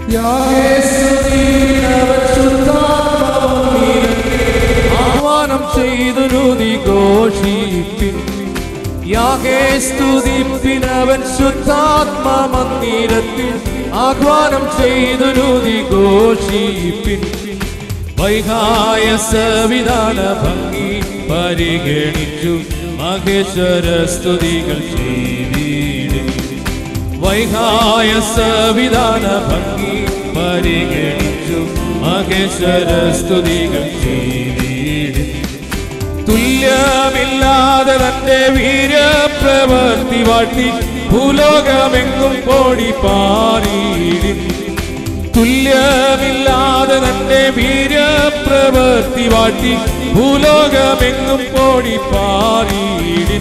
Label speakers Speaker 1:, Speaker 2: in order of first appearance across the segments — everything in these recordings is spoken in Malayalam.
Speaker 1: ആഹ്വാനം ചെയ്തു രുതി ഘോഷിപ്പിൻ യാഗേ സ്തുതിപ്പിനവൻ ശുദ്ധാത്മ മന്ദിരത്തിൽ ആഹ്വാനം ചെയ്തു രുതി ഘോഷിപ്പിൻ വൈകായ സവിധാന ഭംഗി പരിഗണിച്ചു മഹേശ്വര സ്തുതികൾ ചെയ്തിടും വൈകായ സവിധാന ഭംഗി പരിഗണിച്ചു മഹേശ്വര സ്തുതികൾ ചെയ്തിടും തുല്യമില്ലാതെ തന്റെ വീരപ്രവർത്തി വാട്ടി ഭൂലോകമെങ്ങും കോടി പാറിയിടും തുല്യമില്ലാതെ തന്റെ വീരപ്രവർത്തി വാട്ടി ഭൂലോകമെങ്ങും കോടി പാറിയിടിൻ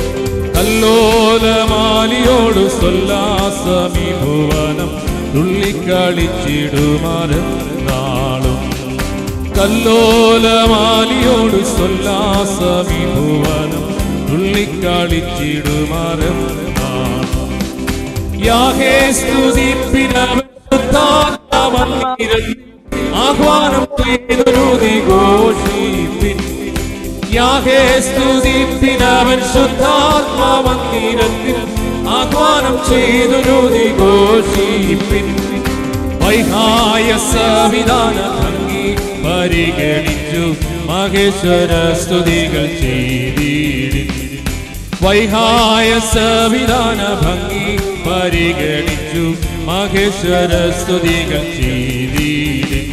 Speaker 1: കല്ലോലമാലിയോട് സൊല്ലാസമി ഭുവനം തുള്ളിക്കളിച്ചിടുമാറും കല്ലോലമാലിയോട് സൊല്ലാസമി ഭുവനം തുള്ളിക്കളിച്ചിടുമാറും യാഹേ സ്തുതിപ്പിനവൻ ശുദ്ധാത്മാവന്നിരത്തിൽ ആഹ്വാനം ചെയ്തൊരുതി ഘോഷിപ്പിൻ യാഹേ സ്തുതിപ്പിനവൻ ശുദ്ധാത്മാവന്നിരത്തിൽ ആഹ്വാനം ചെയ്തൊരുതി ഘോഷിപ്പിൻ വൈഹായ സംവിധാന ഭംഗി പരിഗണിച്ചു മഹേശ്വര സ്തുതികൾ ചെയ്തിടും വൈഹായ സംവിധാന ഭംഗി പരിഗണിച്ചു മഹേശ്വര സ്തുതികൾ ചെയ്തിടും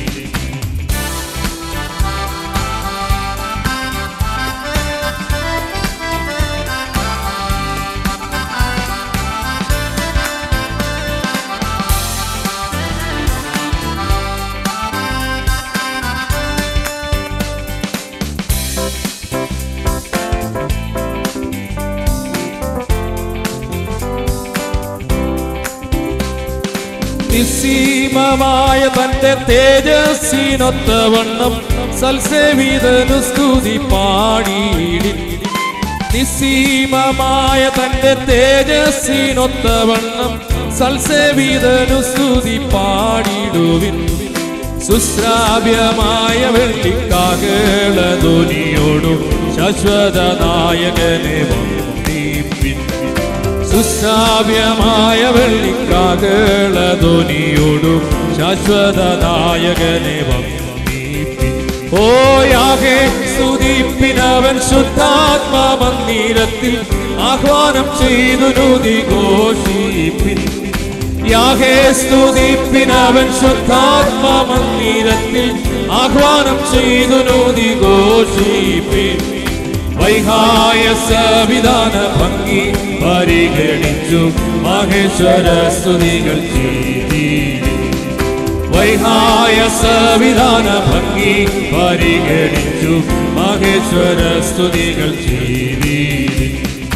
Speaker 1: നിസ്സീമമായ തന്റെ തേജസ്സിനൊത്തവണ്ണം സൽസേവിതനു സ്തുതി പാടിയിടി നിസ്സീമമായ തന്റെ തേജസ്സിനൊത്തവണ്ണം സൽസേവിതനു സ്തുതി പാടിടുവിൻ സുശ്രാവ്യമായ വെള്ളിക്കാകളധ്വനിയോടും ശാശ്വത നായകനെ വന്ദിപ്പിൻ സുശ്രാവ്യമായ വെള്ളിക്കാകളധ്വനിയോടും ശാശ്വത നായകനെ വന്ദിപ്പിൻ ഓ യാഗേ സ്തുതിപ്പിനവൻ ശുദ്ധാത്മാ മന്ദിരത്തിൽ ആഹ്വാനം ചെയ്തു നുതി ഘോഷിപ്പിൻ യാഗേ സ്തുതിപ്പിനവൻ ശുദ്ധാത്മാ മന്ദിരത്തിൽ ആഹ്വാനം ചെയ്തു നുതി ഘോഷിപ്പിൻ വൈഹായ സംവിധാന ഭംഗി പരിഗണിച്ചു മഹേശ്വര സ്തുതികൾ ചെയ്തിടും വൈഹായ സംവിധാന ഭംഗി പരിഗണിച്ചു മഹേശ്വര സ്തുതികൾ ചെയ്തിടും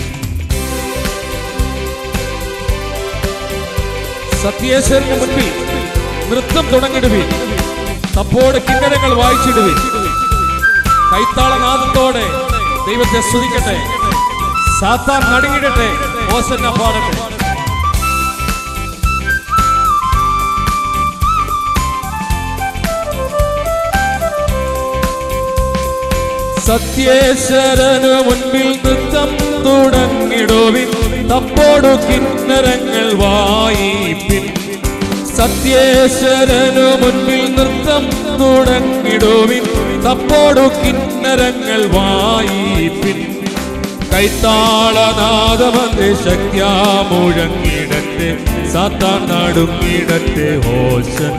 Speaker 1: സത്യേശ്വരന് മുൻപിൽ നൃത്തം തുടങ്ങിടുവിൻ തപ്പോട് കിന്നരങ്ങൾ വായിച്ചിടുവിൻ കൈത്താളനാദത്തോടെ ദൈവത്തെ സ്തുതിക്കട്ടെ സാത്താൻ നടുങ്ങിടട്ടെ ഓസന്ന പാടട്ടെ സത്യേശ്വരന് മുൻപിൽ നൃത്തം തുടങ്ങിടുവിൻ തപ്പോടു കിന്നരങ്ങൾ വായിപ്പിൻ സത്യേശ്വരനു മുൻപിൽ നൃത്തം തുടങ്ങിടുവിൻ തപ്പോടു കിന്നരങ്ങൾ വായിപ്പിൻ കൈത്താളനാദമന്ത്രി ശക്യാ മുഴങ്ങിടട്ടെ സാത്താൻ നടുങ്ങിടട്ടെ ഹോശൻ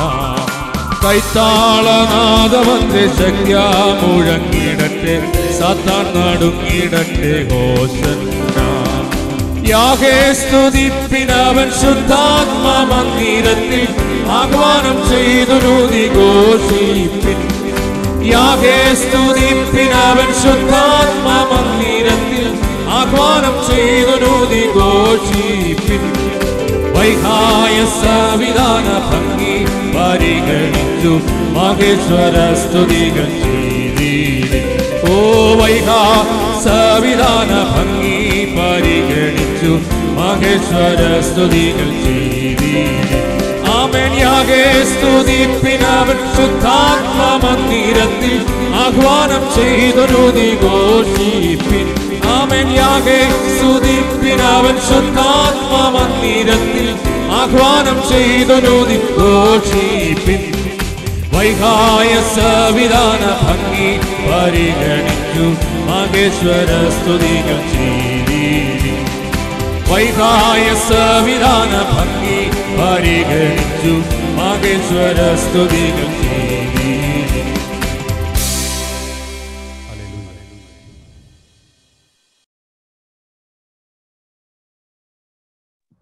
Speaker 1: കൈത്താളനാദമന്ത്രി ശക്യാ മുഴങ്ങിടട്ടെ സാത്താൻ നടുങ്ങിടട്ടെ ഹോശൻ യാഗേ സ്തുതിപ്പിനവൻ ശുദ്ധാത്മ മന്ദിരത്തിൽ ആഹ്വാനം ചെയ്തു രുതി ഘോഷിപ്പിൻ യാഗേ സ്തുതിപ്പിനവൻ ശുദ്ധാത്മ മന്ദിരത്തിൽ ആഹ്വാനം ചെയ്തു രുതി ഘോഷിപ്പിൻ വൈഹായ സംവിധാന ഭംഗി പരിഗണിച്ചു മഹേശ്വര സ്തുതികൾ ചെയ്തിടും ഓ വൈഹാ സംവിധാന ഭംഗി പരിഗണിച്ചു മഹേശ്വര സ്തുതികൾ ചെയ്തിടും ആമേൻ യാ യാഗേ സ്തുതിപ്പിനവൻ ശുദ്ധാത്മ മന്ദിരത്തിൽ ആഹ്വാനം ചെയ്തൊരു ഘോഷിപ്പിൻ ആമൻ യാഗേ സ്തുതിപ്പിനവൻ ശുദ്ധാത്മ മന്ദിരത്തിൽ ആഹ്വാനം ചെയ്തൊരു ഘോഷിപ്പിൻ വൈകായ സംവിധാന ഭംഗി പരിഗണിച്ചു മഹേശ്വര സ്തുതികൾ ചെയ്തി വൈകായ സംവിധാന ഭംഗി പരിഗണിച്ചു മഹേശ്വര സ്തുതികൾ ചെയ്തി